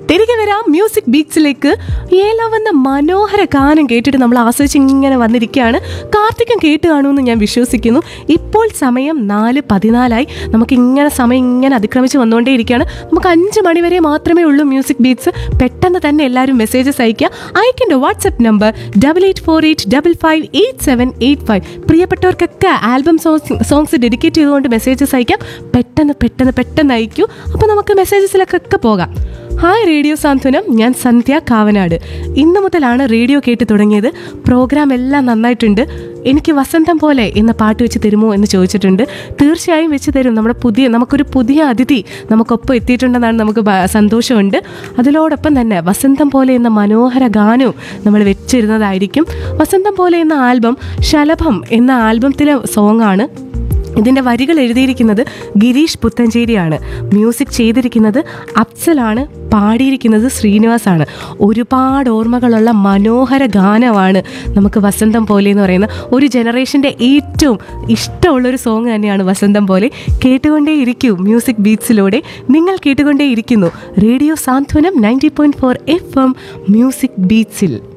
തിരികെ വരാം മ്യൂസിക് ബീച്ചിലേക്ക് ഏലാവെന്ന മനോഹര ഗാനം കേട്ടിട്ട് നമ്മൾ ആസ്വദിച്ച് ഇങ്ങനെ വന്നിരിക്കുകയാണ് കാർത്തികം കേട്ട് കാണുമെന്ന് ഞാൻ വിശ്വസിക്കുന്നു ഇപ്പോൾ സമയം നാല് പതിനാലായി നമുക്ക് ഇങ്ങനെ സമയം ഇങ്ങനെ അതിക്രമിച്ച് വന്നുകൊണ്ടേയിരിക്കുകയാണ് നമുക്ക് അഞ്ച് മണി വരെ മാത്രമേ ഉള്ളൂ മ്യൂസിക് ബീറ്റ്സ് പെട്ടെന്ന് തന്നെ എല്ലാവരും മെസ്സേജസ് അയക്കുക അയക്കേണ്ട WhatsApp number double eight four eight double five eight seven eight five പ്രിയപ്പെട്ടവർക്കൊക്കെ ആൽബം സോങ്സ് സോങ്സ് ഡെഡിക്കേറ്റ് ചെയ്തുകൊണ്ട് മെസ്സേജസ് അയക്കാം പെട്ടെന്ന് പെട്ടെന്ന് പെട്ടെന്ന് അയക്കൂ അപ്പോൾ നമുക്ക് മെസ്സേജസിലൊക്കെ പോകാം ഹായ് റേഡിയോ സാന്ത്വനം ഞാൻ സന്ധ്യ കാവനാട് ഇന്ന് മുതലാണ് റേഡിയോ കേട്ട് തുടങ്ങിയത് പ്രോഗ്രാം എല്ലാം നന്നായിട്ടുണ്ട് എനിക്ക് വസന്തം പോലെ എന്ന പാട്ട് വെച്ച് തരുമോ എന്ന് ചോദിച്ചിട്ടുണ്ട് തീർച്ചയായും വെച്ച് തരും നമ്മുടെ പുതിയ നമുക്കൊരു പുതിയ അതിഥി നമുക്കൊപ്പം എത്തിയിട്ടുണ്ടെന്നാണ് നമുക്ക് ബ- സന്തോഷമുണ്ട് അതിലോടൊപ്പം തന്നെ വസന്തം പോലെ എന്ന മനോഹര ഗാനവും നമ്മൾ വെച്ചിരുന്നതായിരിക്കും വസന്തം പോലെ എന്ന ആൽബം ശലഭം എന്ന ആൽബത്തിലെ സോങ്ങാണ് ഇതിൻ്റെ വരികൾ എഴുതിയിരിക്കുന്നത് ഗിരീഷ് പുത്തഞ്ചേരിയാണ് മ്യൂസിക് ചെയ്തിരിക്കുന്നത് അഫ്സലാണ് പാടിയിരിക്കുന്നത് ശ്രീനിവാസാണ് ഒരുപാട് ഓർമ്മകളുള്ള മനോഹര ഗാനമാണ് നമുക്ക് വസന്തം പോലെ എന്ന് പറയുന്ന ഒരു ജനറേഷൻ്റെ ഏറ്റവും ഇഷ്ടമുള്ളൊരു സോങ് തന്നെയാണ് വസന്തം പോലെ കേട്ടുകൊണ്ടേ ഇരിക്കൂ മ്യൂസിക് ബീറ്റ്സിലൂടെ നിങ്ങൾ കേട്ടുകൊണ്ടേ ഇരിക്കുന്നു radio Santhwanam ninety point four F M music ബീറ്റ്സിൽ